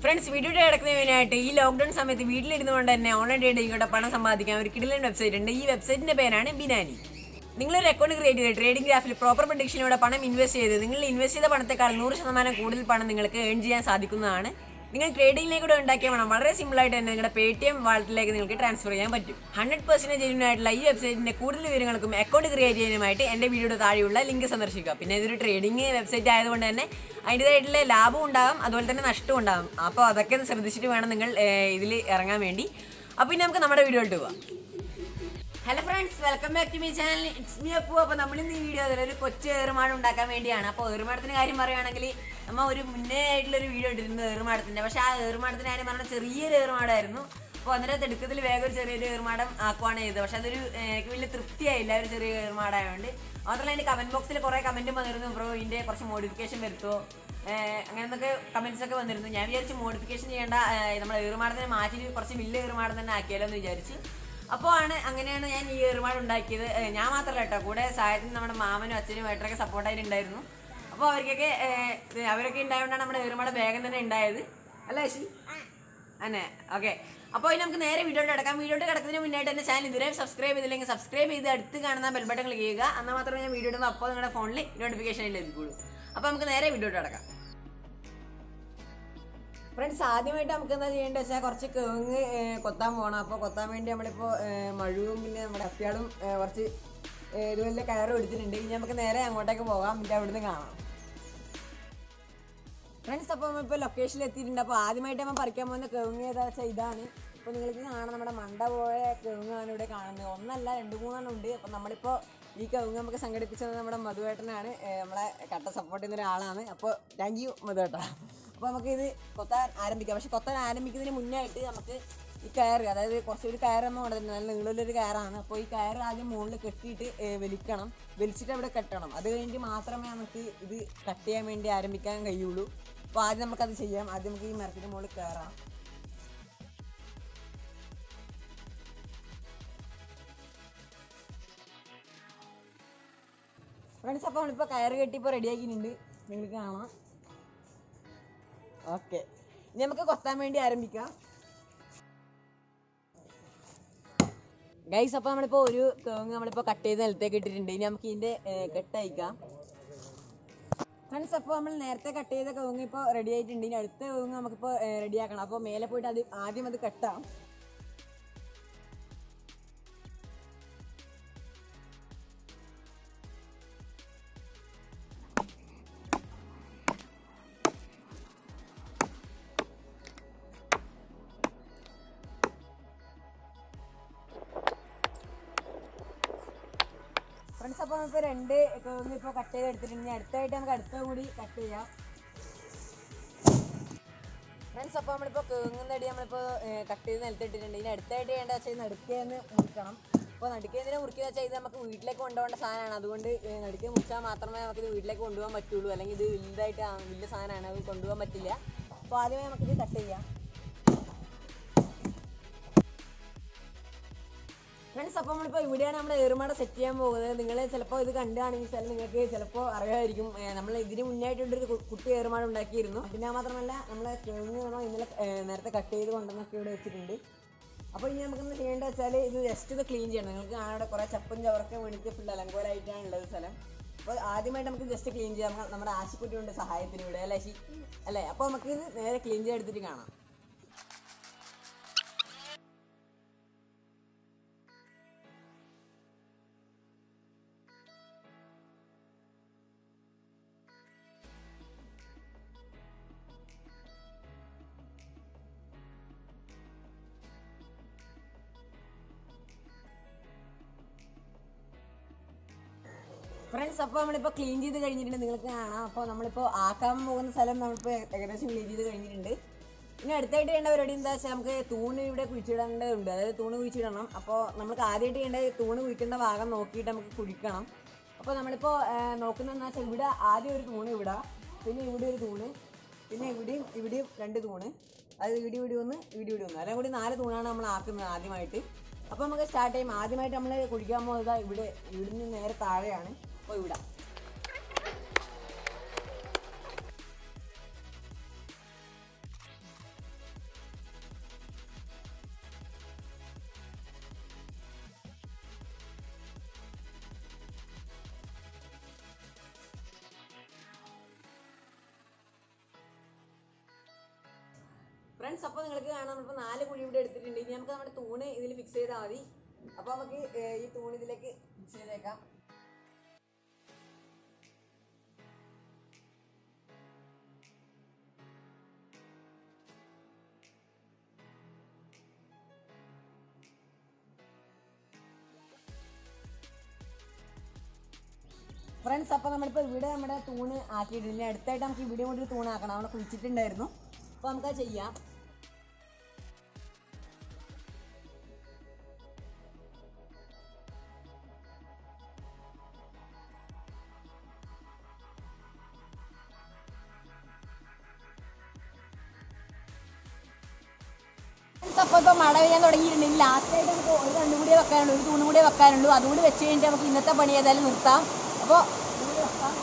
friends വീഡിയോയുടെ കിടക്കുന്നതിനായിട്ട് ഈ lockdown സമയത്ത് വീട്ടിലിരുന്നുകൊണ്ട് തന്നെ ഓൺലൈൻ ട്രേഡിംഗോടെ പണം സമ്പാദിക്കാൻ ഒരു കിടിലൻ വെബ്സൈറ്റ് ഉണ്ട് ഈ വെബ്സൈറ്റിന്റെ പേരാണ് ബിനാനി നിങ്ങളൊരു അക്കൗണ്ട് ക്രിയേറ്റ് ചെയ്ത് ട്രേഡിംഗ് ഗ്രാഫിൽ പ്രോപ്പർ പ്രൊഡിക്ഷനോടെ പണം ഇൻവെസ്റ്റ് ചെയ്ത് നിങ്ങൾ ഇൻവെസ്റ്റ് ചെയ്ത പണത്തെക്കാൾ നൂറ് ശതമാനം കൂടുതൽ പണം നിങ്ങൾക്ക് ഏൺ ചെയ്യാൻ സാധിക്കുന്നതാണ് നിങ്ങൾ ട്രേഡിംഗിലേക്കൂടെ ഉണ്ടാക്കിയ പണം വളരെ സിമ്പിൾ ആയിട്ട് തന്നെ നിങ്ങളുടെ പേ ടി എം വാളറ്റിലേക്ക് നിങ്ങൾക്ക് ട്രാൻസ്ഫർ ചെയ്യാൻ പറ്റും ഹൺഡ്രഡ് പെർസെന്റ് ജെന്യൂൻ ആയിട്ടുള്ള ഈ വെബ്സൈറ്റിന്റെ കൂടുതൽ വിവരങ്ങൾക്കും അക്കൗണ്ട് ക്രിയേറ്റ് ചെയ്യാനുമായിട്ട് എന്റെ വീഡിയോയുടെ താഴെയുള്ള ലിങ്ക് സന്ദർശിക്കുക പിന്നെ ഇതൊരു ട്രേഡിംഗ് വെബ്സൈറ്റ് ആയതുകൊണ്ട് തന്നെ അതിൻ്റെതായിട്ടുള്ള ലാഭം ഉണ്ടാകും അതുപോലെ തന്നെ നഷ്ടവും ഉണ്ടാകും അപ്പോൾ അതൊക്കെ ഒന്ന് ശ്രദ്ധിച്ചിട്ട് വേണം നിങ്ങൾ ഇതിൽ ഇറങ്ങാൻ വേണ്ടി അപ്പോൾ ഇനി നമുക്ക് നമ്മുടെ വീഡിയോയിലോട്ട് പോവാം hello friends welcome back to my channel it's me Appu അപ്പോൾ നമ്മൾ ഇന്ന് ഈ വീഡിയോ ഒരു കൊച്ചു ഏറുമാട് ഉണ്ടാക്കാൻ വേണ്ടിയാണ് അപ്പോൾ ഏറുമാടത്തിന്റെ കാര്യം പറയുകയാണെങ്കിൽ നമ്മൾ ഒരു മുന്നേ ആയിട്ടുള്ള ഒരു വീഡിയോ ഇട്ടിരുന്നു ഏറുമാടത്തിന്റെ പക്ഷേ ആ ഏറുമാടത്തിന്റെ കാര്യം പറഞ്ഞാൽ ചെറിയൊരു ഏറുമാടായിരുന്നു അപ്പോൾ അന്നേരം തിടുക്കത്തിൽ വേഗം ഒരു ചെറിയൊരു ഏറുമാടം ആക്കുവാണ് ചെയ്തത് പക്ഷെ അതൊരു ഏർ, എനിക്ക് വലിയ തൃപ്തിയായില്ല ഒരു ചെറിയ ഏറുമാടായതുകൊണ്ട് മാത്രമല്ല എൻ്റെ കമന്റ് ബോക്സിൽ കുറേ കമന്റും വന്നിരുന്നു ബ്രോ ഇതിൻ്റെ കുറച്ച് മോഡിഫിക്കേഷൻ വരുത്തുമോ അങ്ങനത്തെ കമന്റ്സ് ഒക്കെ വന്നിരുന്നു ഞാൻ വിചാരിച്ചു മോഡിഫിക്കേഷൻ ചെയ്യേണ്ട നമ്മൾ ഏറുമാടത്തിനെ മാറ്റി കുറച്ച് വലിയ ഏറുമാടം തന്നെ ആക്കിയാലോ എന്ന് വിചാരിച്ചു അപ്പോൾ ആണ് അങ്ങനെയാണ് ഞാൻ ഈ ഏറുമാട് ഉണ്ടാക്കിയത് ഏ, ഞാൻ മാത്രമല്ല കേട്ടോ കൂടെ സഹായത്തിന് നമ്മുടെ മാമനും അച്ഛനും ഏട്ടനൊക്കെ സപ്പോർട്ടായിട്ടുണ്ടായിരുന്നു അപ്പോൾ അവർക്കൊക്കെ ഏ, ഇത് അവരൊക്കെ ഉണ്ടായതുകൊണ്ടാണ് നമ്മുടെ ഏറുമാട് വേഗം തന്നെ ഉണ്ടായത് അല്ലേ ശി അന്നെ ഓക്കെ അപ്പോൾ ഇനി നമുക്ക് നേരെ വീഡിയോട്ട് കിടക്കാം വീഡിയോട്ട് കിടക്കുന്നതിന് മുന്നായിട്ട് എൻ്റെ ചാനൽ ഇതുവരെ സബ്സ്ക്രൈബ് ചെയ്തില്ലെങ്കിൽ സബ്സ്ക്രൈബ് ചെയ്ത് അടുത്ത് കാണുന്ന ബെൽ ബട്ടൺ ക്ലിക്ക് ചെയ്യുക എന്നാൽ മാത്രമേ ഞാൻ വീഡിയോ ഇടുമ്പോൾ അപ്പോൾ നിങ്ങളുടെ ഫോണിൽ നോട്ടിഫിക്കേഷൻ ലഭിക്കുള്ളൂ അപ്പോൾ നമുക്ക് നേരെ വീഡിയോട്ട് കിടക്കാം ഫ്രണ്ട്സ് ആദ്യമായിട്ട് നമുക്ക് എന്താ ചെയ്യേണ്ടത് വെച്ചാൽ കുറച്ച് കിഴങ്ങ് ഏർ, കൊത്താൻ പോകണം അപ്പോൾ കൊത്താൻ വേണ്ടി നമ്മളിപ്പോൾ ഏർ, മഴുവും പിന്നെ നമ്മുടെ അപ്പിയാളും ഏർ, കുറച്ച് ഏർ, ഇതുപോലെ കയറും എടുത്തിട്ടുണ്ട് ഇനി നമുക്ക് നേരെ അങ്ങോട്ടേക്ക് പോകാം എന്നിട്ട് അവിടുന്ന് കാണാം ഫ്രണ്ട്സ് അപ്പോൾ നമ്മളിപ്പോൾ ലൊക്കേഷനിൽ എത്തിയിട്ടുണ്ട് അപ്പോൾ ആദ്യമായിട്ട് നമ്മൾ പറിക്കാൻ പോകുന്ന കിഴങ്ങ് ഏതാ വെച്ചാൽ ഇതാണ് ഇപ്പോൾ നിങ്ങൾക്ക് കാണാം നമ്മുടെ മണ്ട പോയ കിഴങ്ങാണ് ഇവിടെ കാണുന്നത് ഒന്നല്ല രണ്ട് മൂന്നെണ്ണം ഉണ്ട് അപ്പോൾ നമ്മളിപ്പോൾ ഈ കിഴങ്ങ് നമുക്ക് സംഘടിപ്പിച്ചത് നമ്മുടെ മധുവേട്ടനാണ് ഏർ, നമ്മളെ കട്ട സപ്പോർട്ട് ചെയ്യുന്ന ഒരാളാണ് അപ്പോൾ താങ്ക് യു മധുവേട്ട അപ്പോൾ നമുക്ക് ഇത് കൊത്താൻ ആരംഭിക്കാം പക്ഷെ കൊത്താൻ ആരംഭിക്കുന്നതിന് മുന്നേ ആയിട്ട് നമുക്ക് ഈ കയറ് അതായത് കുറച്ചൊരു കയറ് നമ്മൾ കൊണ്ടുവരുന്നത് നല്ല നീളമുള്ളൊരു കയറാണ് അപ്പോൾ ഈ കയറ് ആദ്യം മുകളിൽ കെട്ടിയിട്ട് ഏർ, വലിക്കണം വലിച്ചിട്ട് അവിടെ കെട്ടണം അത് കഴിഞ്ഞിട്ട് മാത്രമേ നമുക്ക് ഇത് കട്ട് ചെയ്യാൻ വേണ്ടി ആരംഭിക്കാൻ കഴിയുള്ളൂ അപ്പോൾ ആദ്യം നമുക്കത് ചെയ്യാം ആദ്യം നമുക്ക് ഈ മരത്തിന് മുകളിൽ കയറാം ഫ്രണ്ട്സ് അപ്പോൾ നമ്മളിപ്പോൾ കയറ് കെട്ടി ഇപ്പോൾ റെഡി ആക്കിയിട്ടുണ്ട് നിങ്ങൾക്ക് കാണാം ഓക്കെ ഇനി നമുക്ക് കൊത്താൻ വേണ്ടി ആരംഭിക്കാം ഗൈസ് അപ്പോൾ നമ്മളിപ്പോൾ ഒരു കിഴങ്ങ് നമ്മളിപ്പോൾ കട്ട് ചെയ്ത് നിലത്തേക്ക് ഇട്ടിട്ടുണ്ട് ഇനി നമുക്ക് ഇതിൻ്റെ കെട്ട് അയക്കാം ഫ്രണ്ട്സ് അപ്പോൾ നമ്മൾ നേരത്തെ കട്ട് ചെയ്ത കിഴങ്ങ് ഇപ്പോൾ റെഡി ആയിട്ടുണ്ട് ഇനി അടുത്ത കിഴങ്ങ് നമുക്കിപ്പോൾ റെഡി ആക്കണം അപ്പോൾ മേലെ പോയിട്ട് അത് ആദ്യം അത് കെട്ടാം ഫ്രണ്ട്സ് അപ്പോൾ നമുക്ക് രണ്ട് കിഴങ്ങ് ഇപ്പോൾ കട്ട് ചെയ്ത് എടുത്തിട്ടുണ്ട് ഇനി അടുത്തായിട്ട് നമുക്ക് അടുത്ത കൂടി കട്ട് ചെയ്യാം ഫ്രണ്ട്സ് അപ്പോൾ നമ്മളിപ്പോൾ കിഴങ്ങിൻ്റെ അടി നമ്മളിപ്പോൾ കട്ട് ചെയ്ത് നിലത്തിട്ടിട്ടുണ്ട് ഇനി അടുത്തായിട്ട് ചെയ്യേണ്ടത് വെച്ചാൽ നടുക്കേന്ന് മുറിക്കണം അപ്പോൾ നടുക്കേന്തിനെ മുറിക്കുക വെച്ചാൽ ഇത് നമുക്ക് വീട്ടിലേക്ക് കൊണ്ടുപോകേണ്ട സാധനമാണ് അതുകൊണ്ട് ഏർ, നടുക്കെ മുറിച്ചാൽ മാത്രമേ നമുക്ക് ഇത് വീട്ടിലേക്ക് കൊണ്ടുപോകാൻ പറ്റുള്ളൂ അല്ലെങ്കിൽ ഇത് വലുതായിട്ട് ആ- വലിയ സാധനമാണ് അത് കൊണ്ടുപോകാൻ പറ്റില്ല അപ്പോൾ ആദ്യമേ നമുക്കിത് കട്ട് ചെയ്യാം ഫ്രണ്ട്സ് അപ്പോൾ നമ്മളിപ്പോൾ ഇവിടെയാണ് നമ്മൾ ഏറുമാട സെറ്റ് ചെയ്യാൻ പോകുന്നത് നിങ്ങൾ ചിലപ്പോൾ ഇത് കണ്ടാണെങ്കിൽ ചില നിങ്ങൾക്ക് ചിലപ്പോൾ അറിയാമായിരിക്കും നമ്മൾ ഇതിന് മുന്നായിട്ടൊരു കു- കുട്ടി ഏറുമാട ഉണ്ടാക്കിയിരുന്നു പിന്നെ മാത്രമല്ല നമ്മൾ കിഴങ്ങ് നമ്മൾ ഇന്നലെ ഏർ, നേരത്തെ കട്ട് ചെയ്ത് കൊണ്ടുവന്നൊക്കെ ഇവിടെ വെച്ചിട്ടുണ്ട് അപ്പോൾ ഇനി നമുക്കൊന്ന് ചെയ്യേണ്ടത് വെച്ചാൽ ഇത് ജസ്റ്റ് ഇത് ക്ലീൻ ചെയ്യണം നിങ്ങൾക്ക് കാണാൻ ഇവിടെ കുറേ ചപ്പും ചവറൊക്കെ വീണിട്ട് ഫുൾ അലങ്കോലമായിട്ടാണ് ഉള്ളത് സ്ഥലം അപ്പോൾ ആദ്യമായിട്ട് നമുക്ക് ജസ്റ്റ് ക്ലീൻ ചെയ്യാം നമുക്ക് നമ്മുടെ ആശിക്കുട്ടിയുണ്ട് സഹായത്തിന് ഇവിടെ അല്ലേ ആശി അല്ലേ അപ്പോൾ നമുക്ക് ഇത് നേരെ ക്ലീൻ ചെയ്തെടുത്തിട്ട് കാണാം ഫ്രണ്ട്സ് അപ്പോൾ നമ്മളിപ്പോൾ ക്ലീൻ ചെയ്ത് കഴിഞ്ഞിട്ടുണ്ട് നിങ്ങൾക്ക് കാണാം അപ്പോൾ നമ്മളിപ്പോൾ ആക്കാൻ പോകുന്ന സ്ഥലം നമ്മളിപ്പോൾ ഏകദേശം ക്ലീൻ ചെയ്ത് കഴിഞ്ഞിട്ടുണ്ട് ഇനി അടുത്തായിട്ട് ചെയ്യേണ്ട പരിപാടി എന്താ വെച്ചാൽ നമുക്ക് തൂണ് ഇവിടെ കുഴിച്ചിടേണ്ടതുണ്ട് അതായത് തൂണ് കുഴിച്ചിടണം അപ്പോൾ നമുക്ക് ആദ്യമായിട്ട് ചെയ്യേണ്ടത് തൂണ് കുഴിക്കേണ്ട ഭാഗം നോക്കിയിട്ട് നമുക്ക് കുഴിക്കണം അപ്പോൾ നമ്മളിപ്പോൾ നോക്കുന്നതെന്ന് വെച്ചാൽ ഇവിടെ ആദ്യം ഒരു തൂണ് ഇവിടെ പിന്നെ ഇവിടെ ഒരു തൂണ് പിന്നെ ഇവിടെയും ഇവിടെയും രണ്ട് തൂണ് അതായത് ഇവിടെ ഇവിടെ ഒന്ന് ഇവിടെ ഇവിടെ ഒന്ന് എല്ലാം കൂടി നാല് തൂണാണ് നമ്മൾ ആക്കുന്നത് ആദ്യമായിട്ട് അപ്പോൾ നമുക്ക് സ്റ്റാർട്ട് ചെയ്യും ആദ്യമായിട്ട് നമ്മൾ കുടിക്കാൻ പോകുന്നത് ഇവിടെ ഇവിടുന്ന് നേരെ താഴെയാണ് അപ്പോൾ ഇവിടെ ഫ്രണ്ട്സ് അപ്പോൾ നിങ്ങൾക്ക് കാണാം നമ്മളിപ്പോൾ നാല് കുഴി ഇവിടെ എടുത്തിട്ടുണ്ട് ഇനി നമുക്ക് നമ്മുടെ തൂണ് ഇതിൽ ഫിക്സ് ചെയ്താൽ മതി അപ്പോൾ നമുക്ക് ഏർ, ഈ തൂണ് ഇതിലേക്ക് ഫിക്സ് ചെയ്തേക്കാം ഫ്രണ്ട്സ് അപ്പോൾ നമ്മളിപ്പോൾ ഇവിടെ നമ്മുടെ തൂണ് ആക്കിയിട്ടുണ്ട് ഇനി അടുത്തായിട്ട് നമുക്ക് ഇവിടെ കൂടി ഒരു തൂണാക്കണം അവിടെ കുഴിച്ചിട്ടുണ്ടായിരുന്നു അപ്പോൾ നമുക്കത് ചെയ്യാം അപ്പോൾ ഇപ്പോൾ മഴ പെയ്യാൻ തുടങ്ങിയിട്ടുണ്ടെങ്കിൽ ലാസ്റ്റ് ആയിട്ട് നമുക്ക് ഒരു രണ്ടും കൂടിയേ വെക്കാനുള്ളൂ ഒരു തൂണും കൂടിയേ വെക്കാനുള്ളൂ അതുകൂടി വെച്ച് കഴിഞ്ഞിട്ട് നമുക്ക് ഇന്നത്തെ പണി ഏതായാലും നിർത്താം അപ്പോൾ വെക്കാം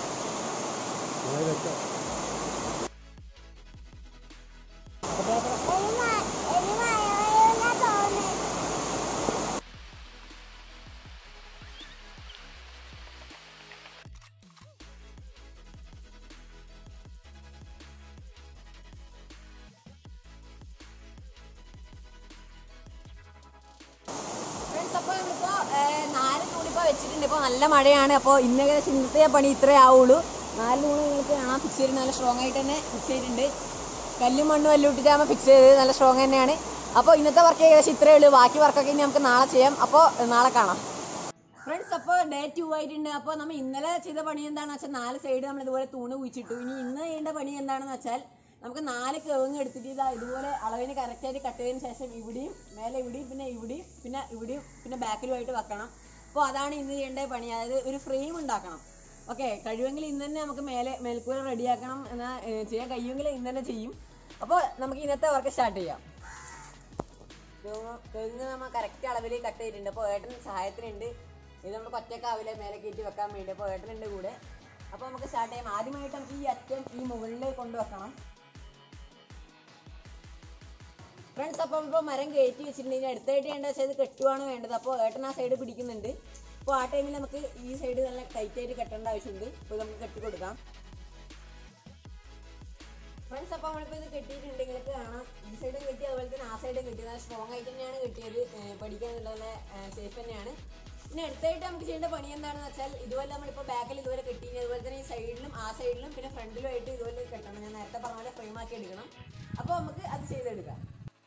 ഫ്രണ്ട്സ് അപ്പോൾ നമ്മളിപ്പോൾ നാല് തൂണിപ്പോൾ വെച്ചിട്ടുണ്ട് ഇപ്പോൾ നല്ല മഴയാണ് അപ്പോൾ ഇന്ന് ഏകദേശം ഇന്നത്തെ പണി ഇത്രേ ആവുള്ളൂ നാല് തൂണ് നിങ്ങൾക്ക് കാണാം ഫിക്സ് ചെയ്തിട്ട് നല്ല സ്ട്രോങ് ആയിട്ട് തന്നെ ഫിക്സ് ചെയ്തിട്ടുണ്ട് കല്ലും മണ്ണും എല്ലാം ഇട്ടിട്ടാകുമ്പോൾ ഫിക്സ് ചെയ്തത് നല്ല സ്ട്രോങ് തന്നെയാണ് അപ്പോൾ ഇന്നത്തെ വർക്ക് ഏകദേശം ഇത്രയേ ഉള്ളൂ ബാക്കി വർക്കൊക്കെ ഇനി നമുക്ക് നാളെ ചെയ്യാം അപ്പോൾ നാളെ കാണാം ഫ്രണ്ട്സ് അപ്പോൾ ഡേ ടു ആയിട്ടുണ്ട് അപ്പോൾ നമ്മൾ ഇന്നലെ ചെയ്ത പണി എന്താണെന്ന് വെച്ചാൽ നാല് സൈഡ് നമ്മൾ ഇതുപോലെ തൂണ് കുഴിച്ചിട്ടു ഇനി ഇന്ന് ചെയ്യേണ്ട പണി എന്താണെന്ന് വെച്ചാൽ നമുക്ക് നാല് കിഴങ്ങ് എടുത്തിട്ട് ഇതാ ഇതുപോലെ അളവിന് കറക്റ്റായിട്ട് കട്ട് ചെയ്തതിന് ശേഷം ഇവിടെയും മേലെ ഇവിടെയും പിന്നെ ഇവിടെയും പിന്നെ ഇവിടെയും പിന്നെ ബാക്കിലുമായിട്ട് വെക്കണം അപ്പോൾ അതാണ് ഇന്ന് ചെയ്യേണ്ട പണി അതായത് ഒരു ഫ്രെയിം ഉണ്ടാക്കണം ഓക്കെ കഴിയുമെങ്കിൽ ഇന്ന് തന്നെ നമുക്ക് മേലെ മേൽക്കൂര റെഡിയാക്കണം എന്നാൽ ഏർ, ചെയ്യാൻ കഴിയുമെങ്കിൽ ഇന്ന് തന്നെ ചെയ്യും അപ്പോൾ നമുക്ക് ഇന്നത്തെ വർക്ക് സ്റ്റാർട്ട് ചെയ്യാം തെങ്ങ് നമ്മൾ കറക്റ്റ് അളവിൽ കട്ട് ചെയ്തിട്ടുണ്ട് അപ്പോൾ ഏട്ടൻ സഹായത്തിനുണ്ട് ഇത് നമ്മൾ ഒറ്റക്കാവിലെ മേലെ കയറ്റി വെക്കാൻ വേണ്ടി അപ്പോൾ ഏട്ടനുണ്ട് കൂടെ അപ്പോൾ നമുക്ക് സ്റ്റാർട്ട് ചെയ്യാം ആദ്യമായിട്ട് നമുക്ക് ഈ അറ്റം ഈ മുകളിൽ കൊണ്ടുവെക്കണം ഫ്രണ്ട്സ് അപ്പം ഇപ്പോൾ മരം കയറ്റി വെച്ചിട്ടുണ്ടെങ്കിൽ അടുത്തായിട്ട് ചെയ്യേണ്ട വെച്ചാൽ ഇത് കെട്ടുവാണ് വേണ്ടത് അപ്പോൾ ഏട്ടൻ ആ സൈഡ് പിടിക്കുന്നുണ്ട് അപ്പോൾ ആ ടൈമിൽ നമുക്ക് ഈ സൈഡ് നല്ല ടൈറ്റ് ആയിട്ട് കെട്ടേണ്ട ആവശ്യമുണ്ട് അപ്പോൾ ഇത് നമുക്ക് കെട്ടി കൊടുക്കാം ഫ്രണ്ട്സ് അപ്പോൾ നമ്മളിപ്പോൾ ഇത് കെട്ടിയിട്ടുണ്ട് നിങ്ങൾക്ക് കാണാം ഈ സൈഡും കെട്ടി അതുപോലെ തന്നെ ആ സൈഡും കെട്ടി നല്ല സ്ട്രോങ് ആയിട്ട് തന്നെയാണ് കെട്ടിയത് ഏർ പഠിക്കാനുള്ള നല്ല സേഫ് തന്നെയാണ് പിന്നെ അടുത്തായിട്ട് നമുക്ക് ചെയ്യേണ്ട പണി എന്താണെന്ന് വെച്ചാൽ ഇതുപോലെ നമ്മളിപ്പോൾ ബാക്കിൽ ഇതുപോലെ കെട്ടി അതുപോലെ തന്നെ ഈ സൈഡിലും ആ സൈഡിലും പിന്നെ ഫ്രണ്ടിലും ആയിട്ട് ഇതുപോലെ കെട്ടണം ഞാൻ നേരത്തെ പറഞ്ഞ പോലെ ഫ്രെയിം ആക്കി എടുക്കണം അപ്പോൾ നമുക്ക് അത് ചെയ്തെടുക്കാം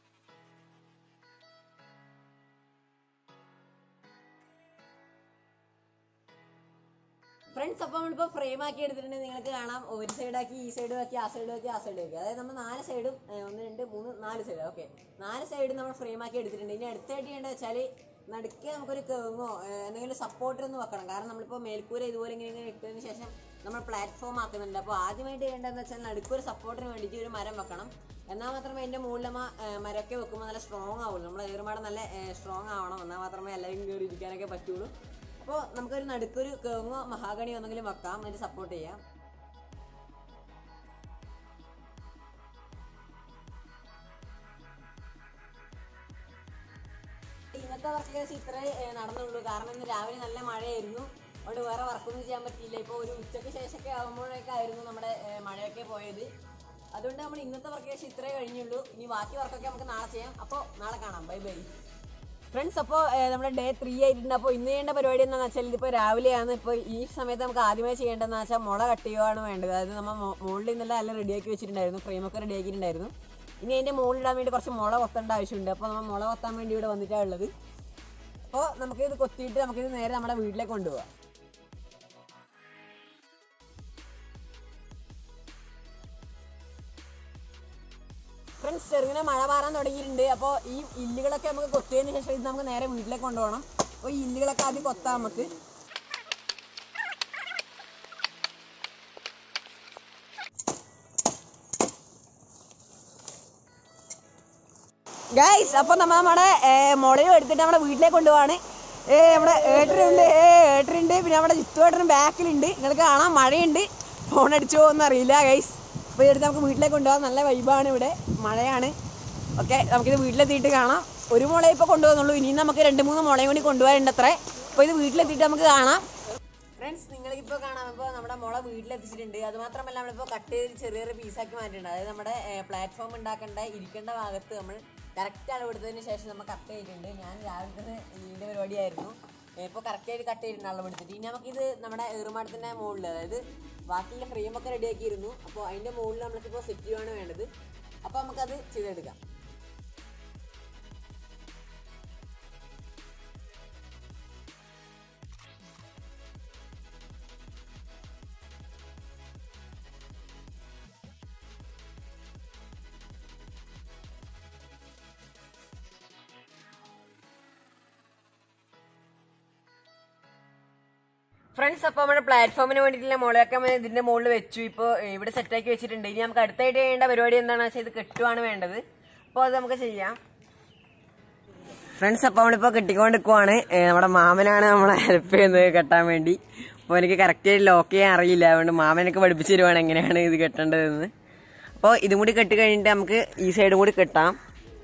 ഫ്രണ്ട്സ് അപ്പോൾ നമ്മളിപ്പോൾ ഫ്രെയിം ആക്കി എടുത്തിട്ടുണ്ടെങ്കിൽ നിങ്ങൾക്ക് കാണാം ഒരു സൈഡാക്കി ഈ സൈഡ് ആക്കി ആ സൈഡ് ആക്കി ആ സൈഡ് ആക്കി അതായത് നമ്മൾ നാല് സൈഡും ഒന്ന് രണ്ട് മൂന്ന് നാല് സൈഡ് ഓക്കെ നാല് സൈഡും നമ്മൾ ഫ്രെയിം ആക്കി എടുത്തിട്ടുണ്ട് ഇനി അടുത്തായിട്ട് ചെയ്യേണ്ടത് വെച്ചാൽ നടുക്ക് നമുക്കൊരു കേങ്ങോ എന്തെങ്കിലും സപ്പോർട്ടർ ഒന്ന് വെക്കണം കാരണം നമ്മളിപ്പോൾ മേൽക്കൂര ഇതുപോലെ ഇങ്ങനെ ഇങ്ങനെ ഇട്ടതിന് ശേഷം നമ്മൾ പ്ലാറ്റ്ഫോം ആക്കുന്നുണ്ട് അപ്പോൾ ആദ്യമായിട്ട് ചെയ്യേണ്ടതെന്ന് വെച്ചാൽ നടുക്കൊരു സപ്പോർട്ടിന് വേണ്ടിയിട്ട് ഒരു മരം വെക്കണം എന്നാൽ മാത്രമേ അതിൻ്റെ മുകളിൽ നമ്മ മരമൊക്കെ വെക്കുമ്പോൾ നല്ല സ്ട്രോങ് ആവുള്ളൂ നമ്മൾ ഏറുമാടെ നല്ല സ്ട്രോങ് ആവണം എന്നാൽ മാത്രമേ എല്ലാവരും കയറി ഇരിക്കാനൊക്കെ പറ്റുള്ളൂ അപ്പോൾ നമുക്കൊരു നടുക്കൊരു കേങ്ങോ മഹാഗണി എന്തെങ്കിലും വെക്കാം അതിന് സപ്പോർട്ട് ചെയ്യാം ഇന്നത്തെ വർക്ക് കേസ് ഇത്രേ ഏർ, നടന്നുള്ളൂ കാരണം ഇന്ന് രാവിലെ നല്ല മഴയായിരുന്നു അതുകൊണ്ട് വേറെ വർക്കൊന്നും ചെയ്യാൻ പറ്റിയില്ല ഇപ്പോൾ ഒരു ഉച്ചയ്ക്ക് ശേഷമൊക്കെ ആകുമ്പോഴൊക്കെ ആയിരുന്നു നമ്മുടെ ഏർ, മഴയൊക്കെ പോയത് അതുകൊണ്ട് നമ്മൾ ഇന്നത്തെ വർക്ക് കേസ് ഇത്രേ കഴിഞ്ഞുള്ളൂ ഇനി ബാക്കി വർക്കൊക്കെ നമുക്ക് നാളെ ചെയ്യാം അപ്പോൾ നാളെ കാണാം ബൈ ബൈ ഫ്രണ്ട്സ് അപ്പോൾ നമ്മുടെ ഡേ ത്രീ ആയിട്ടുണ്ട് അപ്പോൾ ഇന്ന് ചെയ്യേണ്ട പരിപാടി എന്താണെന്ന് വെച്ചാൽ ഇതിപ്പോൾ രാവിലെയാണ് ഇപ്പോൾ ഈ സമയത്ത് നമുക്ക് ആദ്യമായി ചെയ്യേണ്ടതെന്ന് വെച്ചാൽ മുള കട്ട് ചെയ്യുകയാണ് വേണ്ടത് അതായത് നമ്മൾ മുകളിൽ നിന്നെല്ലാം എല്ലാം റെഡിയാക്കി വെച്ചിട്ടുണ്ടായിരുന്നു ഫ്രെയിമൊക്കെ റെഡിയാക്കിയിട്ടുണ്ടായിരുന്നു ഇനി അതിൻ്റെ മുകളിലിടാൻ വേണ്ടി കുറച്ച് മുള കൊത്തേണ്ട ആവശ്യമുണ്ട് അപ്പോൾ നമ്മൾ മുള കൊത്താൻ വേണ്ടി ഇവിടെ വന്നിട്ടാണ് ഉള്ളത് അപ്പോൾ നമുക്കിത് കൊത്തിയിട്ട് നമുക്കിത് നേരെ നമ്മുടെ വീട്ടിലേക്ക് കൊണ്ടുപോകാം ഫ്രണ്ട്സ് ചെറുങ്ങനെ മഴ മാറാൻ തുടങ്ങിയിട്ടുണ്ട് അപ്പോൾ ഈ ഇല്ലുകളൊക്കെ നമുക്ക് കൊത്തിയതിന് ശേഷം ഇത് നമുക്ക് നേരെ വീട്ടിലേക്ക് കൊണ്ടുപോകണം അപ്പോൾ ഈ ഇല്ലുകളൊക്കെ ആദ്യം കൊത്താം നമുക്ക് ഗൈസ് അപ്പോൾ നമ്മൾ നമ്മുടെ മുളയും എടുത്തിട്ട് നമ്മുടെ വീട്ടിലേക്ക് കൊണ്ടുപോവാണ് ഏ നമ്മുടെ ഏട്ടനുണ്ട് ഏ ഏട്ടനുണ്ട് പിന്നെ നമ്മുടെ ജിത്തുവേട്ടനും ബാക്കിലുണ്ട് നിങ്ങൾക്ക് കാണാം മഴയുണ്ട് ഫോൺ അടിച്ചു പോകുന്ന അറിയില്ല ഗൈസ് അപ്പോൾ ഇതെടുത്ത് നമുക്ക് വീട്ടിലേക്ക് കൊണ്ടുപോകാം നല്ല വൈബാണ് ഇവിടെ മഴയാണ് ഓക്കെ നമുക്കിത് വീട്ടിലെത്തിയിട്ട് കാണാം ഒരു മുളയെ ഇപ്പോൾ കൊണ്ടുപോകുന്നുള്ളൂ ഇനിയും നമുക്ക് രണ്ട് മൂന്ന് മുളയും കൂടി കൊണ്ടുപോകാനുണ്ട് അത്രേ അപ്പോൾ ഇത് വീട്ടിലെത്തിയിട്ട് നമുക്ക് കാണാം ഫ്രണ്ട്സ് നിങ്ങൾക്കിപ്പോൾ കാണാം ഇപ്പോൾ നമ്മുടെ മുള വീട്ടിലെത്തിച്ചിട്ടുണ്ട് അത് മാത്രമല്ല നമ്മളിപ്പോൾ കട്ട് ചെയ്ത് ചെറിയ ചെറിയ പീസാക്കി മാറ്റിയിട്ടുണ്ട് അതായത് നമ്മുടെ പ്ലാറ്റ്ഫോം ഉണ്ടാക്കേണ്ട ഇരിക്കേണ്ട ഭാഗത്ത് നമ്മൾ കറക്റ്റ് അളവെടുത്തതിന് ശേഷം നമ്മൾ കട്ട് ചെയ്തിട്ടുണ്ട് ഞാൻ രാവിലെ തന്നെ ഇതിൻ്റെ പരിപാടിയായിരുന്നു ഇപ്പോൾ കറക്റ്റായിട്ട് കട്ട് ചെയ്തിട്ടുണ്ട് അളവെടുത്തിട്ട് ഇനി നമുക്കിത് നമ്മുടെ ഏറുമാടത്തിൻ്റെ മുകളിൽ അതായത് ബാക്കിയുള്ള ഫ്രെയിമൊക്കെ റെഡിയാക്കിയിരുന്നു അപ്പോൾ അതിൻ്റെ മുകളിൽ നമുക്കിപ്പോൾ സെറ്റ് ചെയ്യുകയാണ് വേണ്ടത് അപ്പോൾ നമുക്കത് ചെയ്തെടുക്കാം ഫ്രണ്ട്സ് അപ്പോൾ നമ്മുടെ പ്ലാറ്റ്ഫോമിന് വേണ്ടിയിട്ടുള്ള മുളയൊക്കെ നമ്മൾ ഇതിന്റെ മുകളിൽ വെച്ചു ഇപ്പോൾ ഇവിടെ സെറ്റാക്കി വെച്ചിട്ടുണ്ട് ഇനി നമുക്ക് അടുത്തായിട്ട് ചെയ്യേണ്ട പരിപാടി എന്താണെന്ന് വെച്ചാൽ ഇത് കെട്ടുവാണ് വേണ്ടത് അപ്പോൾ അത് നമുക്ക് ചെയ്യാം ഫ്രണ്ട്സ് അപ്പോൾ നമ്മളിപ്പോൾ കെട്ടിക്കൊണ്ട് നിൽക്കുവാണ് നമ്മുടെ മാമനാണ് നമ്മളെ ഹെൽപ്പ് ചെയ്യുന്നത് കെട്ടാൻ വേണ്ടി അപ്പോൾ എനിക്ക് കറക്റ്റായിട്ട് ലോക്ക് ചെയ്യാൻ അറിയില്ല അതുകൊണ്ട് മാമനൊക്കെ പഠിപ്പിച്ചു തരുവാണ് എങ്ങനെയാണ് ഇത് കെട്ടേണ്ടതെന്ന് അപ്പോൾ ഇതും കൂടി കെട്ടി കഴിഞ്ഞിട്ട് നമുക്ക് ഈ സൈഡും കൂടി കെട്ടാം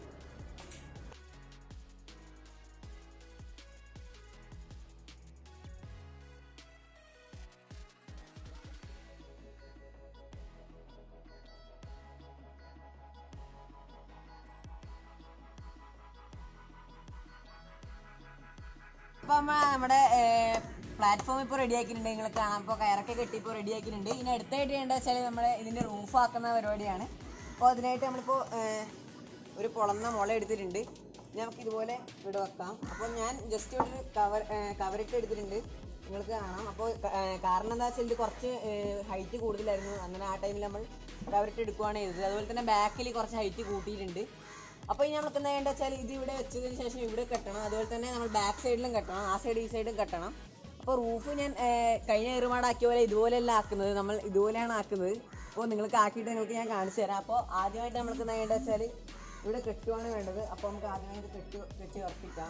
അപ്പൊ നമ്മ നമ്മുടെ പ്ലാറ്റ്ഫോം ഇപ്പോൾ റെഡി ആക്കിയിട്ടുണ്ട് നിങ്ങൾ കാണാം ഇപ്പോൾ കയറൊക്കെ കെട്ടി ഇപ്പോൾ റെഡി ആക്കിയിട്ടുണ്ട് ഇനി അടുത്തായിട്ട് ചെയ്യേണ്ടത് വെച്ചാൽ നമ്മുടെ ഇതിന്റെ റൂഫ് ആക്കുന്ന പരിപാടിയാണ് അപ്പോൾ അതിനായിട്ട് നമ്മളിപ്പോൾ ഒരു പൊളന്ന മുള എടുത്തിട്ടുണ്ട് ഇനി നമുക്ക് ഇതുപോലെ ഇവിടെ വെക്കാം അപ്പോൾ ഞാൻ ജസ്റ്റ് ഒരു കവർ കവറിട്ട് എടുത്തിട്ടുണ്ട് നിങ്ങൾക്ക് കാണാം അപ്പോൾ കാരണം എന്താ വെച്ചാൽ ഇത് കുറച്ച് ഹൈറ്റ് കൂടുതലായിരുന്നു അങ്ങനെ ആ ടൈമിൽ നമ്മൾ കവറിട്ട് എടുക്കുവാണ് ചെയ്തത് അതുപോലെ തന്നെ ബാക്കിൽ കുറച്ച് ഹൈറ്റ് കൂട്ടിയിട്ടുണ്ട് അപ്പോൾ ഇനി നമുക്ക് എന്താ വേണ്ടത് വെച്ചാൽ ഇത് ഇവിടെ വെച്ചതിന് ശേഷം ഇവിടെ കെട്ടണം അതുപോലെ തന്നെ നമ്മൾ ബാക്ക് സൈഡിലും കെട്ടണം ആ സൈഡ് ഈ സൈഡും കെട്ടണം അപ്പോൾ റൂഫ് ഞാൻ ഏർ, കഴിഞ്ഞ ഏറുമാടാക്കിയ പോലെ ഇതുപോലെയല്ല ആക്കുന്നത് നമ്മൾ ഇതുപോലെയാണ് ആക്കുന്നത് അപ്പോൾ നിങ്ങൾക്ക് ആക്കിയിട്ട് നിങ്ങൾക്ക് ഞാൻ കാണിച്ചു തരാം അപ്പോൾ ആദ്യമായിട്ട് നമുക്ക് എന്താ വേണ്ടത് വെച്ചാൽ ഇവിടെ കെട്ടുവാണ് വേണ്ടത് അപ്പോൾ നമുക്ക് ആദ്യമായിട്ട് കെട്ടി കെട്ടി ഉറപ്പിക്കാം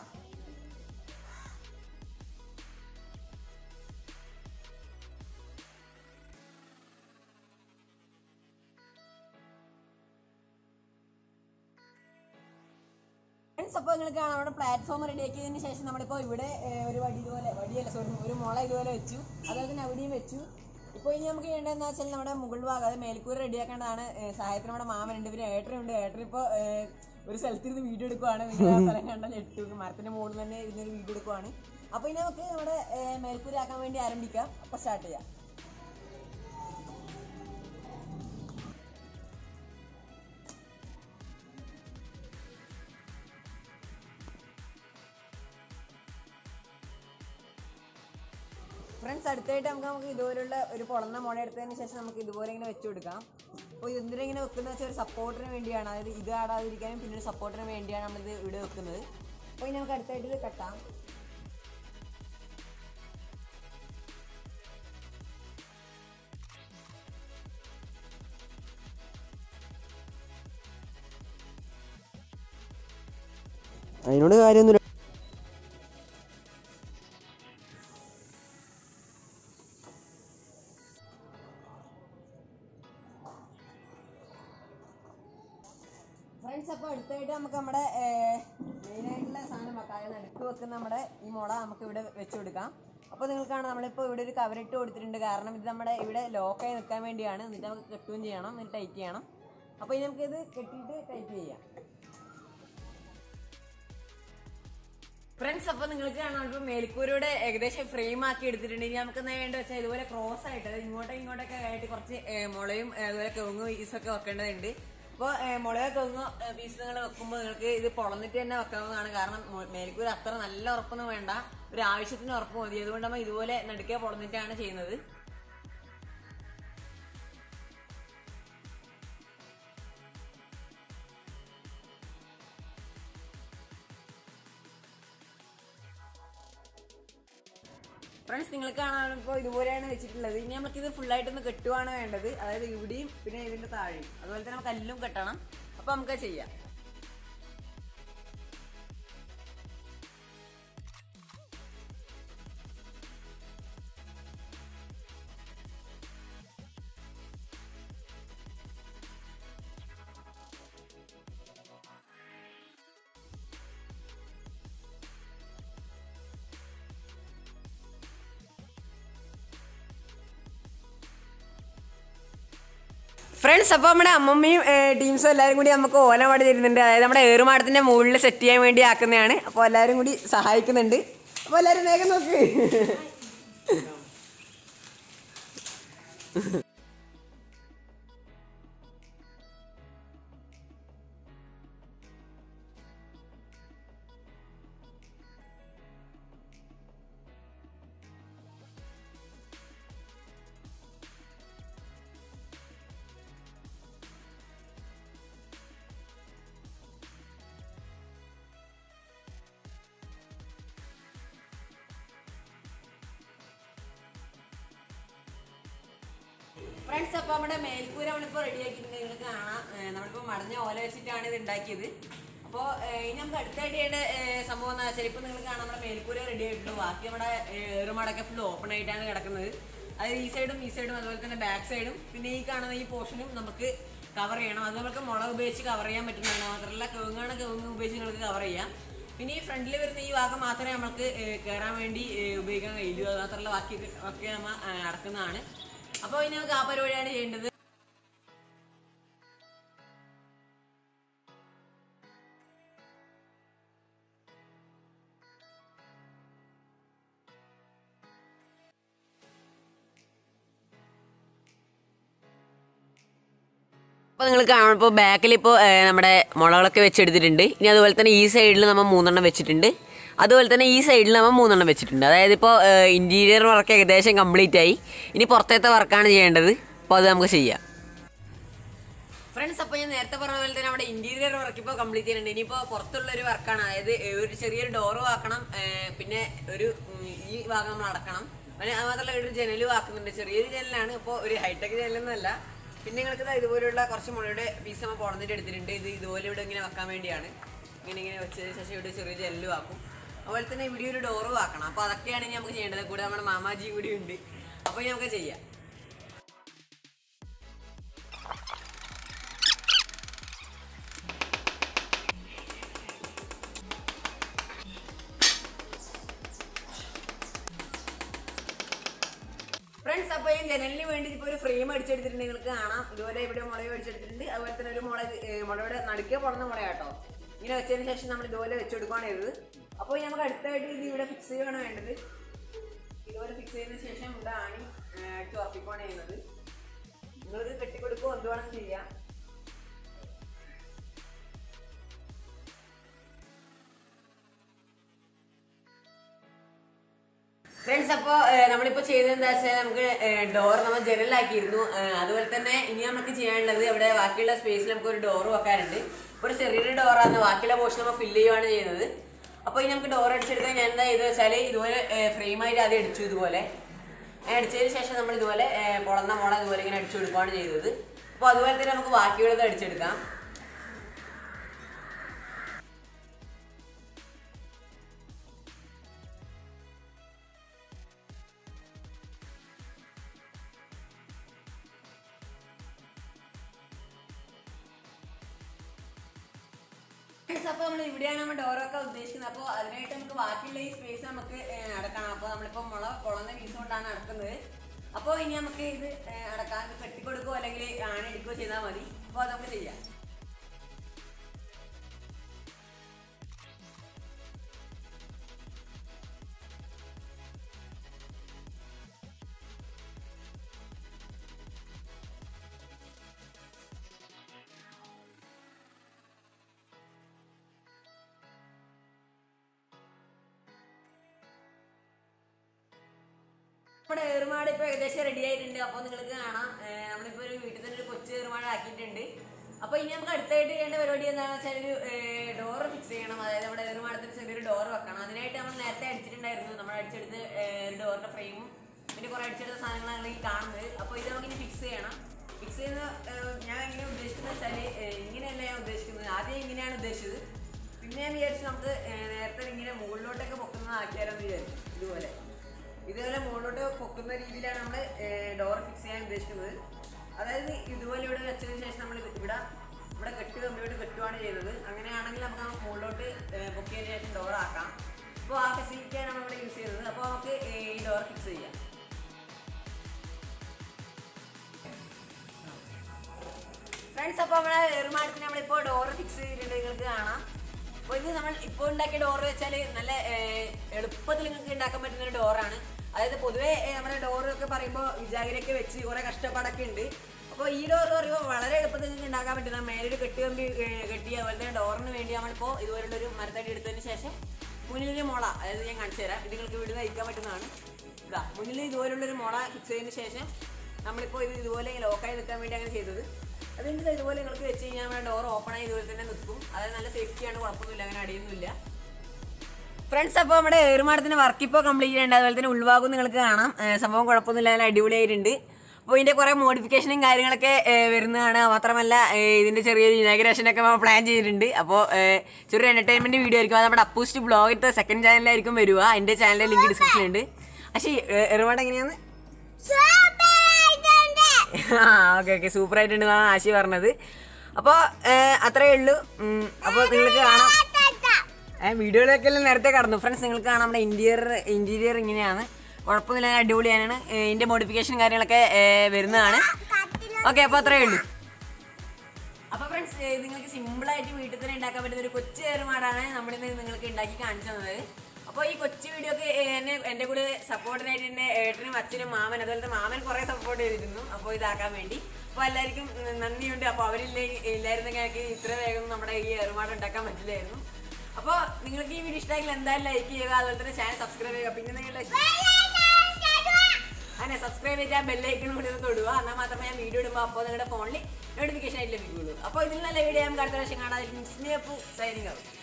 ഫ്രണ്ട്സ് അപ്പോൾ നിങ്ങൾ കാണാം നമ്മുടെ പ്ലാറ്റ്ഫോം റെഡിയാക്കിയതിന് ശേഷം നമ്മളിപ്പോൾ ഇവിടെ ഏർ, ഒരു വടി ഇതുപോലെ വടിയല്ല സോറി ഒരു മുള ഇതുപോലെ വെച്ചു അതുപോലെ തന്നെ അവിടെയും വെച്ചു ഇപ്പോൾ ഇനി നമുക്ക് ചെയ്യേണ്ടതെന്ന് വെച്ചാൽ നമ്മുടെ മുകൾ ഭാഗം അതായത് മേൽക്കൂര റെഡിയാക്കേണ്ടതാണ് ഏർ, സഹായത്തിന് നമ്മുടെ മാമനുണ്ട് പിന്നെ ഏട്ടനുണ്ട് ഏട്ടൻ ഇപ്പോൾ ഒരു സ്ഥലത്തിരുന്ന് വീഡിയോ എടുക്കുവാണ് നിങ്ങൾ ആ സ്ഥലം കണ്ടാൽ എട്ടു മരത്തിന്റെ മുകളിൽ തന്നെ ഇരുന്നൊരു വീഡിയോ എടുക്കുവാണ് അപ്പോൾ ഇനി നമുക്ക് നമ്മുടെ ഏർ, മേൽക്കൂര ആക്കാൻ വേണ്ടി ആരംഭിക്കാം അപ്പോൾ സ്റ്റാർട്ട് ചെയ്യാം ഫ്രണ്ട്സ് അടുത്തായിട്ട് നമുക്ക് നമുക്ക് ഇതുപോലുള്ള ഒരു പൊളന്ന മുള എടുത്തതിന് ശേഷം നമുക്ക് ഇതുപോലെ ഇങ്ങനെ വെച്ച് കൊടുക്കാം അപ്പോൾ എന്തിനാ ഇങ്ങനെ വെക്കുന്നത് വെച്ചാൽ ഒരു സപ്പോർട്ടിന് വേണ്ടിയാണ് അതായത് ഇത് ആടാതിരിക്കാനും പിന്നെ ഒരു സപ്പോർട്ടിന് വേണ്ടിയാണ് നമ്മളിത് ഇവിടെ വെക്കുന്നത് അപ്പോൾ ഇനി നമുക്ക് അടുത്തായിട്ട് ഇത് കെട്ടാം അതിനോട് കാര്യമൊന്നുമില്ല ഫ്രണ്ട്സ് അപ്പോൾ അടുത്തായിട്ട് നമുക്ക് നമ്മുടെ മെയിനായിട്ടുള്ള സാധനം വെക്കാം അതായത് നടുക്ക് വെക്കുന്ന നമ്മുടെ ഈ മുള നമുക്ക് ഇവിടെ വെച്ച് കൊടുക്കാം അപ്പോൾ നിങ്ങൾക്ക് കാണാം നമ്മളിപ്പോൾ ഇവിടെ ഒരു കവറിട്ട് കൊടുത്തിട്ടുണ്ട് കാരണം ഇത് നമ്മുടെ ഇവിടെ ലോക്കായി നിൽക്കാൻ വേണ്ടിയാണ് എന്നിട്ട് നമുക്ക് കെട്ടുകയും ചെയ്യണം എന്നിട്ട് ടൈറ്റ് ചെയ്യണം അപ്പോൾ ഇനി നമുക്കിത് കെട്ടിയിട്ട് ടൈറ്റ് ചെയ്യാം ഫ്രണ്ട്സ് അപ്പോൾ നിങ്ങൾക്ക് കാണാം ഇപ്പോൾ മേൽക്കൂരയുടെ ഏകദേശം ഫ്രെയിം ആക്കി എടുത്തിട്ടുണ്ട് ഇനി നമുക്ക് എന്താ വേണ്ടത് വെച്ചാൽ ഇതുപോലെ ക്രോസ് ആയിട്ട് അതായത് ഇങ്ങോട്ടും ഇങ്ങോട്ടൊക്കെ ആയിട്ട് കുറച്ച് ഏ, മുളയും ഏ, അതുപോലെ കവുങ്ങ് പീസൊക്കെ വെക്കേണ്ടതുണ്ട് അപ്പോൾ മുളയോ കവുങ്ങോ പീസ് നിങ്ങൾ വെക്കുമ്പോൾ നിങ്ങൾക്ക് ഇത് പൊളന്നിട്ട് തന്നെ വെക്കാവുന്നതാണ് കാരണം മു- മേൽക്കൂര അത്ര നല്ല ഉറപ്പൊന്നും വേണ്ട ഒരു ആവശ്യത്തിന് ഉറപ്പ് മതി അതുകൊണ്ട് നമ്മൾ ഇതുപോലെ നടുക്കെ പൊളന്നിട്ടാണ് ചെയ്യുന്നത് ഫ്രണ്ട്സ് നിങ്ങൾക്ക് കാണാൻ ഇപ്പോൾ ഇതുപോലെയാണ് വെച്ചിട്ടുള്ളത് ഇനി നമുക്ക് ഇത് ഫുൾ ആയിട്ടൊന്ന് കെട്ടുവാണ് വേണ്ടത് അതായത് ഇവിടെയും പിന്നെ ഇതിന്റെ താഴെയും അതുപോലെ തന്നെ നമുക്ക് കല്ലും കെട്ടണം അപ്പൊ നമുക്ക് അത് ചെയ്യാം ഫ്രണ്ട്സ് അപ്പോൾ നമ്മുടെ അമ്മമ്മയും ടീംസും എല്ലാവരും കൂടി നമുക്ക് ഓലമാടി തരുന്നുണ്ട് അതായത് നമ്മുടെ ഏറുമാടത്തിൻ്റെ മുകളിൽ സെറ്റ് ചെയ്യാൻ വേണ്ടി ആക്കുന്നതാണ് അപ്പോൾ എല്ലാവരും കൂടി സഹായിക്കുന്നുണ്ട് അപ്പോൾ എല്ലാവരും വേഗം നോക്ക് ഫ്രണ്ട്സ് അപ്പോൾ നമ്മുടെ മേൽക്കൂര നമ്മളിപ്പോൾ റെഡി ആക്കിയിട്ടുണ്ട് നിങ്ങൾക്ക് കാണാം ഏഹ് നമ്മളിപ്പോൾ മടഞ്ഞ ഓല വെച്ചിട്ടാണ് ഇത് ഉണ്ടാക്കിയത് അപ്പോൾ ഇനി നമുക്ക് അടുത്തായിട്ട് ചെയ്യേണ്ട ഏഹ് സംഭവം എന്താ വെച്ചാൽ ഇപ്പോൾ നിങ്ങൾ കാണാം നമ്മുടെ മേൽക്കൂര റെഡി ആയിട്ടുള്ളൂ ബാക്കി നമ്മുടെ ഏറുമടൊക്കെ ഫുൾ ഓപ്പൺ ആയിട്ടാണ് കിടക്കുന്നത് അത് ഈ സൈഡും ഈ സൈഡും അതുപോലെ തന്നെ ബാക്ക് സൈഡും പിന്നെ ഈ കാണുന്ന ഈ പോർഷനും നമുക്ക് കവർ ചെയ്യണം അത് നമുക്ക് മുളക് ഉപയോഗിച്ച് കവർ ചെയ്യാൻ പറ്റുന്നതാണ് മാത്രമല്ല കവുങ്ങാണ് കവുങ്ങ് ഉപയോഗിച്ച് നിങ്ങൾക്ക് കവർ ചെയ്യാം പിന്നെ ഈ ഫ്രണ്ടിൽ വരുന്ന ഈ ഭാഗം മാത്രമേ നമുക്ക് ഏഹ് കയറാൻ വേണ്ടി ഏഹ് ഉപയോഗിക്കാൻ കഴിയൂ അത് മാത്രമല്ല ബാക്കി ഒക്കെ നമ്മൾ അടക്കുന്നതാണ് അപ്പോൾ ഇനി നമുക്ക് ആ പരിപാടിയാണ് ചെയ്യേണ്ടത് അപ്പോൾ നിങ്ങൾ കാണാം ഇപ്പോൾ ബാക്കിൽ ഇപ്പോൾ നമ്മുടെ മുളകളൊക്കെ വെച്ചെടുത്തിട്ടുണ്ട് ഇനി അതുപോലെ തന്നെ ഈ സൈഡിൽ നമ്മൾ മൂന്നെണ്ണം വെച്ചിട്ടുണ്ട് അതുപോലെ തന്നെ ഈ സൈഡിൽ നമ്മൾ മൂന്നെണ്ണം വെച്ചിട്ടുണ്ട് അതായത് ഇപ്പോൾ ഇൻറ്റീരിയർ വർക്ക് ഏകദേശം കംപ്ലീറ്റ് ആയി ഇനി പുറത്തേത്തെ വർക്കാണ് ചെയ്യേണ്ടത് അപ്പോൾ അത് നമുക്ക് ചെയ്യാം ഫ്രണ്ട്സ് അപ്പോൾ ഞാൻ നേരത്തെ പറഞ്ഞ പോലെ തന്നെ നമ്മുടെ ഇന്റീരിയർ വർക്ക് ഇപ്പോൾ കംപ്ലീറ്റ് ചെയ്യുന്നുണ്ട് ഇനിയിപ്പോൾ പുറത്തുള്ള ഒരു വർക്കാണ് അതായത് ഏഹ് ഒരു ചെറിയൊരു ഡോറ് ആക്കണം ഏഹ് പിന്നെ ഒരു ഉം, ഈ ഭാഗം നമ്മൾ അടക്കണം പിന്നെ അത് മാത്രമല്ല ഒരു ജനലും ആക്കുന്നുണ്ട് ചെറിയൊരു ജനലാണ് ഇപ്പോൾ ഒരു ഹൈടെക് ജനലൊന്നുമല്ല പിന്നെ നിങ്ങൾക്ക് ദാ ഇതുപോലെയുള്ള കുറച്ച് മുളയുടെ പീസ് നമ്മൾ പുറന്നിട്ട് എടുത്തിട്ടുണ്ട് ഇത് ഇതുപോലെ ഇവിടെ ഇങ്ങനെ വെക്കാൻ വേണ്ടിയാണ് ഇങ്ങനെ ഇങ്ങനെ വെച്ചതിന് ശേഷം ഇവിടെ ചെറിയ ജനലും ആക്കും അതുപോലെ തന്നെ ഇവിടെ ഒരു ഡോറും ആക്കണം അപ്പോൾ അതൊക്കെയാണ് ഇനി നമുക്ക് ചെയ്യേണ്ടത് കൂടെ നമ്മുടെ മാമാജിയും കൂടി ഉണ്ട് അപ്പോൾ ഇനി നമുക്ക് ചെയ്യാം ഫ്രണ്ട്സ് അപ്പോൾ ഈ ജനലിന് വേണ്ടി ഇപ്പോൾ ഒരു ഫ്രെയിം അടിച്ചെടുത്തിട്ടുണ്ട് നിങ്ങൾക്ക് കാണാം ഇതുപോലെ ഇവിടെ മുളക് അടിച്ചെടുത്തിട്ടുണ്ട് അതുപോലെ തന്നെ ഒരു മുളക് ഏർ മുളയുടെ നടുക്കെ പൊടന്ന മുള കേട്ടോ ഇങ്ങനെ വെച്ചതിന് ശേഷം നമ്മൾ ഇതുപോലെ വെച്ചെടുക്കുകയാണ് ചെയ്തത് അപ്പോൾ ഇനി നമുക്ക് അടുത്തായിട്ട് ഇത് ഇവിടെ ഫിക്സ് ചെയ്യുകയാണ് വേണ്ടത് ഇതുപോലെ ഫിക്സ് ചെയ്തതിന് ശേഷം ഇവിടെ ആണി ഏർ അടിച്ച് ഉറപ്പിക്കുകയാണ് ചെയ്യുന്നത് നിങ്ങൾക്ക് കെട്ടിക്കൊടുക്കുകയോ എന്ത് വേണം ചെയ്യാം ഫ്രണ്ട്സ് അപ്പോൾ നമ്മളിപ്പോൾ ചെയ്തത് എന്താ വെച്ചാൽ നമുക്ക് ഡോർ നമ്മൾ ജനലാക്കിയിരുന്നു ഏഹ് അതുപോലെ തന്നെ ഇനി നമുക്ക് ചെയ്യാനുള്ളത് ഇവിടെ ബാക്കിയുള്ള സ്പേസിൽ നമുക്ക് ഒരു ഡോർ വെക്കാനുണ്ട് ഒരു ചെറിയൊരു ഡോറാണ് ബാക്കിയുള്ള പോർഷൻ നമ്മൾ ഫില്ല് ചെയ്യുകയാണ് ചെയ്യുന്നത് അപ്പോൾ ഇനി നമുക്ക് ഡോർ അടിച്ചെടുക്കാൻ ഞാൻ എന്താ ചെയ്തത് വെച്ചാൽ ഇതുപോലെ ഫ്രെയിമായിട്ട് ആദ്യം അടിച്ചു ഇതുപോലെ അങ്ങനെ അടിച്ചതിന് ശേഷം നമ്മൾ ഇതുപോലെ ഏഹ് പൊളന്ന മുള ഇതുപോലെ ഇങ്ങനെ അടിച്ചു കൊടുക്കുകയാണ് ചെയ്തത് അപ്പോൾ അതുപോലെ തന്നെ നമുക്ക് ബാക്കിയുള്ളത് അടിച്ചെടുക്കാം അപ്പോൾ നമ്മൾ ഇവിടെയാണ് നമ്മൾ ഡോറൊക്കെ ഉദ്ദേശിക്കുന്നത് അപ്പോൾ അതിനായിട്ട് നമുക്ക് ബാക്കിയുള്ള ഈ സ്പേസ് നമുക്ക് ഏഹ്, അടക്കണം അപ്പോൾ നമ്മളിപ്പോൾ മുള കുളന്ന പീസ് കൊണ്ടാണ് അടക്കുന്നത് അപ്പോൾ ഇനി നമുക്ക് ഇത് ഏഹ്, അടക്കാൻ കെട്ടിക്കൊടുക്കുകയോ അല്ലെങ്കിൽ ആണിടിക്കുകയോ ചെയ്താൽ മതി അപ്പോൾ അത് നമുക്ക് ചെയ്യാം നമ്മുടെ ഏറുമാട് ഇപ്പൊ ഏകദേശം റെഡി ആയിട്ടുണ്ട് അപ്പോൾ നിങ്ങൾക്ക് കാണാം ഏർ നമ്മളിപ്പോ ഒരു വീട്ടിൽ തന്നെ ഒരു കൊച്ചു ഏറുമാട് ആക്കിയിട്ടുണ്ട് അപ്പൊ ഇനി നമുക്ക് അടുത്തായിട്ട് ചെയ്യേണ്ട പരിപാടി എന്താണെന്ന് വെച്ചാൽ ഒരു ഡോർ ഫിക്സ് ചെയ്യണം അതായത് നമ്മുടെ ഏറുമാടത്തിന് ചെറിയൊരു ഡോർ വെക്കണം അതിനായിട്ട് നമ്മൾ നേരത്തെ അടിച്ചിട്ടുണ്ടായിരുന്നു നമ്മൾ അടിച്ചെടുത്ത് ഏർ ഒരു ഡോറിന്റെ ഫ്രെയിമും പിന്നെ കുറെ അടിച്ചെടുത്ത സാധനങ്ങളാണ് ഈ കാണുന്നത് അപ്പോൾ ഇത് നമുക്ക് ഇനി ഫിക്സ് ചെയ്യണം ഫിക്സ് ചെയ്യുന്ന ഏർ ഞാൻ എങ്ങനെ ഉദ്ദേശിക്കുന്നത് വെച്ചാൽ ഇങ്ങനെയല്ല ഞാൻ ഉദ്ദേശിക്കുന്നത് ആദ്യം ഇങ്ങനെയാണ് ഉദ്ദേശിച്ചത് പിന്നെ ഞാൻ വിചാരിച്ചു നമുക്ക് ഏർ നേരത്തെ ഇങ്ങനെ മുകളിലോട്ടൊക്കെ പൊക്കുന്നതാക്കിയാലെന്ന് വിചാരിച്ചു ഇതുപോലെ ഇതുപോലെ മുകളിലോട്ട് പൊക്കുന്ന രീതിയിലാണ് നമ്മൾ ഡോർ ഫിക്സ് ചെയ്യാൻ ഉദ്ദേശിക്കുന്നത് അതായത് ഇതുപോലെ ഇവിടെ വെച്ചതിന് ശേഷം നമ്മൾ ഇവിടെ ഇവിടെ കെട്ട് കമ്പിയോട്ട് കെട്ടുകയാണ് ചെയ്യുന്നത് അങ്ങനെയാണെങ്കിൽ നമുക്ക് ആ മുകളിലോട്ട് ഏർ പൊക്കിയതിന് ശേഷം ഡോർ ആക്കാം അപ്പോൾ ആ ഫെസിലിറ്റിയാണ് നമ്മൾ ഇവിടെ യൂസ് ചെയ്യുന്നത് അപ്പോൾ നമുക്ക് ഏർ ഈ ഡോർ ഫിക്സ് ചെയ്യാം ഫ്രണ്ട്സ് അപ്പോൾ നമ്മളെ ഏറുമാടത്തിന് നമ്മളിപ്പോൾ ഡോറ് ഫിക്സ് ചെയ്തിട്ടുണ്ട് നിങ്ങൾക്ക് കാണാം അപ്പോൾ ഇത് നമ്മൾ ഇപ്പോൾ ഉണ്ടാക്കിയ ഡോറ് വെച്ചാൽ നല്ല ഏർ, എളുപ്പത്തിൽ നിങ്ങൾക്ക് ഉണ്ടാക്കാൻ പറ്റുന്ന ഒരു ഡോറാണ് അതായത് പൊതുവേ ഏർ, നമ്മുടെ ഡോറ് ഒക്കെ പറയുമ്പോൾ വിജാഗിരിയൊക്കെ വെച്ച് കുറേ കഷ്ടപ്പാടൊക്കെ ഉണ്ട് അപ്പോൾ ഈ ഡോർ പറയുമ്പോൾ വളരെ എളുപ്പത്തിൽ നിങ്ങൾക്ക് ഉണ്ടാക്കാൻ പറ്റുന്ന മേലൊരു കെട്ടി കമ്പി ഏർ, കെട്ടി അതുപോലെ തന്നെ ഡോറിന് വേണ്ടി നമ്മളിപ്പോൾ ഇതുപോലുള്ള ഒരു മരത്തടി എടുത്തതിന് ശേഷം മുന്നിലൊരു മുള അതായത് ഞാൻ കാണിച്ചു തരാം ഇത് നിങ്ങൾക്ക് വീട് നയിക്കാൻ പറ്റുന്നതാണ് ഇതാ മുന്നിൽ ഇതുപോലുള്ളൊരു മുള ഫിക്സ് ചെയ്തതിന് ശേഷം നമ്മളിപ്പോൾ ഇത് ഇതുപോലെ ലോക്കായി നിൽക്കാൻ വേണ്ടി അങ്ങനെ ചെയ്തത് അതിൻ്റെ ഇതുപോലെ നിങ്ങൾക്ക് വെച്ച് കഴിഞ്ഞാൽ നമ്മുടെ ഡോർ ഓപ്പൺ ആയി ഇതുപോലെ തന്നെ നിൽക്കും അതായത് നല്ല സേഫ്റ്റിയാണ് കുഴപ്പമൊന്നുമില്ല അങ്ങനെ അടിയൊന്നുമില്ല ഫ്രണ്ട്സ് അപ്പോൾ നമ്മുടെ ഏറുമാടത്തിന് വർക്ക് ഇപ്പോൾ കംപ്ലീറ്റ് ചെയ്യേണ്ട അതുപോലെ തന്നെ ഉൾഭാഗം നിങ്ങൾക്ക് കാണാം ഏർ സംഭവം കുഴപ്പമൊന്നുമില്ല നല്ല അടിപൊളിയായിട്ടുണ്ട് അപ്പോൾ ഇതിൻ്റെ കുറേ മോഡിഫിക്കേഷനും കാര്യങ്ങളൊക്കെ ഏർ വരുന്നതാണ് മാത്രമല്ല ഏർ ഇതിൻ്റെ ചെറിയൊരു ഇനാഗ്രേഷൻ ഒക്കെ നമ്മൾ പ്ലാൻ ചെയ്തിട്ടുണ്ട് അപ്പോൾ ഏർ ചെറിയൊരു എൻ്റർടൈൻമെൻറ്റ് വീഡിയോ ആയിരിക്കും അത് നമ്മുടെ അപ്പൂസ്റ്റ് ബ്ലോഗിൻ്റെ സെക്കൻഡ് ചാനലിലായിരിക്കും വരിക എൻ്റെ ചാനലിൻ്റെ ലിങ്ക് ഡിസ്ക്രിപ്ഷനിലുണ്ട് പക്ഷേ ഏറുമാട് എങ്ങനെയാണ് ആ ഓക്കെ ഓക്കെ സൂപ്പർ ആയിട്ടുണ്ട് എന്നാണ് ആശി പറഞ്ഞത് അപ്പോൾ അത്രയേ ഉള്ളൂ ഉം, അപ്പോൾ നിങ്ങൾക്ക് കാണാം ഏ വീഡിയോയിലൊക്കെ എല്ലാം നേരത്തെ കടന്നു ഫ്രണ്ട്സ് നിങ്ങൾക്ക് കാണാം നമ്മുടെ ഇന്റീരിയർ ഇന്റീരിയർ ഇങ്ങനെയാണ് കുഴപ്പമൊന്നുമില്ല നല്ല അടിപൊളിയാണ് ഏ, ഇതിന്റെ മോഡിഫിക്കേഷൻ കാര്യങ്ങളൊക്കെ ഏ, വരുന്നതാണ് ഓക്കെ അപ്പോൾ അത്രയേ ഉള്ളൂ അപ്പോൾ ഫ്രണ്ട്സ് നിങ്ങൾക്ക് സിമ്പിൾ ആയിട്ട് വീട്ടിൽ തന്നെ ഉണ്ടാക്കാൻ പറ്റുന്ന ഒരു കൊച്ചു ഏറുമാടാണ് നമ്മളിന്ന് നിങ്ങൾക്ക് ഉണ്ടാക്കി കാണിച്ചു തന്നത് അപ്പോൾ ഈ കൊച്ചു വീഡിയോക്ക് എന്നെ എൻ്റെ കൂടെ സപ്പോർട്ടിനായിട്ട് എൻ്റെ ഏട്ടനും അച്ഛനും മാമൻ അതുപോലത്തെ മാമൻ കുറേ സപ്പോർട്ട് ചെയ്തിരുന്നു അപ്പോൾ ഇതാക്കാൻ വേണ്ടി അപ്പോൾ എല്ലാവർക്കും നന്ദിയുണ്ട് അപ്പോൾ അവരില്ലേ ഇല്ലായിരുന്നെങ്കിൽ എനിക്ക് ഇത്ര വേഗം നമ്മുടെ ഈ ഏറുമാട് ഉണ്ടാക്കാൻ പറ്റില്ലായിരുന്നു അപ്പോൾ നിങ്ങൾക്ക് ഈ വീഡിയോ ഇഷ്ടമെങ്കിൽ എന്തായാലും ലൈക്ക് ചെയ്യുക അതുപോലെ തന്നെ ചാനൽ സബ്സ്ക്രൈബ് ചെയ്യുക പിന്നെ നിങ്ങളുടെ അങ്ങനെ സബ്സ്ക്രൈബ് ചെയ്താൽ ബെല്ലൈക്കൺ കൂടി ഒന്ന് തൊടുക എന്നാൽ മാത്രമേ ഞാൻ വീഡിയോ ഇടുമ്പോൾ അപ്പോൾ നിങ്ങളുടെ ഫോണിൽ നോട്ടിഫിക്കേഷൻ ആയിട്ട് ലഭിക്കുകയുള്ളൂ അപ്പോൾ ഇതിൽ നല്ല വീഡിയോ നമുക്ക് അടുത്ത പ്രാവശ്യം കാണാതിരിക്കും സൈനിങ് ആവും